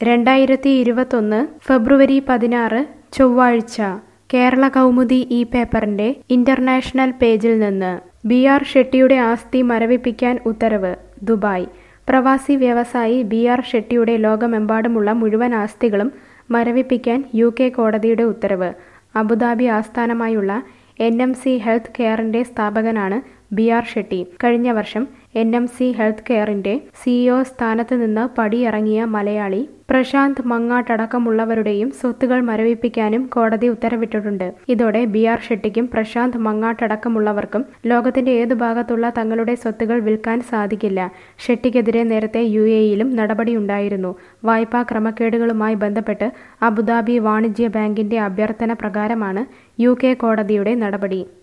രണ്ടായിരത്തി ഇരുപത്തൊന്ന് ഫെബ്രുവരി പതിനാറ് ചൊവ്വാഴ്ച കേരള കൗമുദി ഈ പേപ്പറിന്റെ ഇന്റർനാഷണൽ പേജിൽ നിന്ന് ബി ആർ ഷെട്ടിയുടെ ആസ്തി മരവിപ്പിക്കാൻ ഉത്തരവ് ദുബായ് പ്രവാസി വ്യവസായി ബി ആർ ഷെട്ടിയുടെ ലോകമെമ്പാടുമുള്ള മുഴുവൻ ആസ്തികളും മരവിപ്പിക്കാൻ യു കെ കോടതിയുടെ ഉത്തരവ് അബുദാബി ആസ്ഥാനമായുള്ള എൻ എം സി ഹെൽത്ത് കെയറിന്റെ സ്ഥാപകനാണ് ബി ആർ ഷെട്ടി കഴിഞ്ഞ വർഷം എൻ എം സി ഹെൽത്ത് കെയറിന്റെ സിഇഒ സ്ഥാനത്ത് നിന്ന് പടിയിറങ്ങിയ മലയാളി പ്രശാന്ത് മങ്ങാട്ടടക്കമുള്ളവരുടെയും സ്വത്തുകൾ മരവിപ്പിക്കാനും കോടതി ഉത്തരവിട്ടിട്ടുണ്ട് ഇതോടെ ബി ആർ ഷെട്ടിക്കും പ്രശാന്ത് മങ്ങാട്ടടക്കമുള്ളവർക്കും ലോകത്തിന്റെ ഏതു ഭാഗത്തുള്ള തങ്ങളുടെ സ്വത്തുകൾ വിൽക്കാൻ സാധിക്കില്ല ഷെട്ടിക്കെതിരെ നേരത്തെ യു എയിലും നടപടിയുണ്ടായിരുന്നു വായ്പാ ക്രമക്കേടുകളുമായി ബന്ധപ്പെട്ട് അബുദാബി വാണിജ്യ ബാങ്കിന്റെ അഭ്യർത്ഥന പ്രകാരമാണ് യു കെ കോടതിയുടെ നടപടി